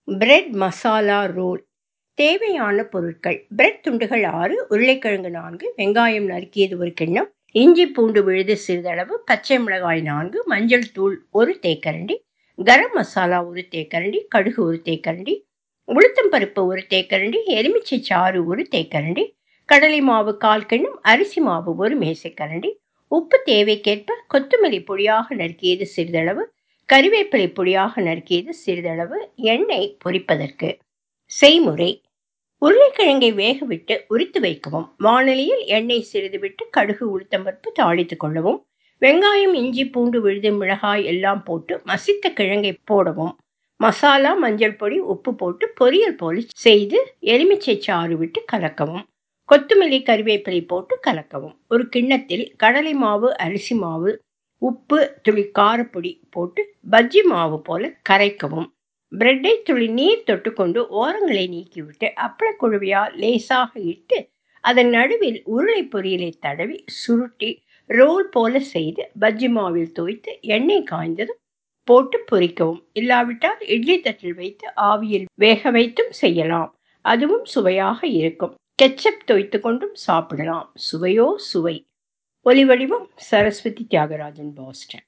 bread masala role தேவையான பொருட்கள் bread துண்டுகள் ஆறு உருளைக்கிழங்கு நான்கு வெங்காயம் நறுக்கியது ஒரு கிண்ணம் இஞ்சி பூண்டு விழுது சிறிதளவு பச்சை மிளகாய் நான்கு மஞ்சள் தூள் ஒரு தேக்கரண்டி கரம் மசாலா ஒரு தேக்கரண்டி கடுகு ஒரு தேக்கரண்டி உளுத்தம் பருப்பு ஒரு தேக்கரண்டி எலுமிச்சை சாறு ஒரு தேக்கரண்டி கடலை மாவு கால் கிண்ணம் அரிசி மாவு ஒரு மேசைக்கரண்டி உப்பு தேவைக்கேற்ப கொத்தமல்லி பொடியாக நறுக்கியது சிறிதளவு கறிவேப்பிலை பொடியாக நறுக்கியது சிறிதளவு எண்ணெய் பொரிப்பதற்கு செய்முறை உருளைக்கிழங்கை வேகவிட்டு உரித்து வைக்கவும் வானலியில் எண்ணெய் சிறிது விட்டு கடுகு உளுத்தம்பருப்பு தாளித்துக் கொள்ளவும் வெங்காயம் இஞ்சி பூண்டு விழுது மிளகாய் எல்லாம் போட்டு மசித்த கிழங்கை போடவும் மசாலா மஞ்சள் பொடி உப்பு போட்டு பொரியல் போல செய்து எலுமிச்சை சாறு விட்டு கலக்கவும் கொத்தமல்லி கறிவேப்பிலை போட்டு கலக்கவும் ஒரு கிண்ணத்தில் கடலை மாவு அரிசி மாவு உப்பு துளி காரப்பொடி போட்டு பஜ்ஜி மாவு போல கரைக்கவும் பிரெட்டை துளி நீர் தொட்டுக்கொண்டு ஓரங்களை நீக்கிவிட்டு அப்பள குழுவியால் லேசாக இட்டு அதன் நடுவில் உருளை பொரியலை தடவி சுருட்டி ரோல் போல செய்து பஜ்ஜி மாவில் தோய்த்து எண்ணெய் காய்ந்ததும் போட்டு பொரிக்கவும் இல்லாவிட்டால் இட்லி தட்டில் வைத்து ஆவியில் வேக வைத்தும் செய்யலாம் அதுவும் சுவையாக இருக்கும் கெச்சப் தோய்த்து கொண்டும் சாப்பிடலாம் சுவையோ சுவை ஒலி வடிவம் சரஸ்வதி தியாகராஜன் பாஸ்டன்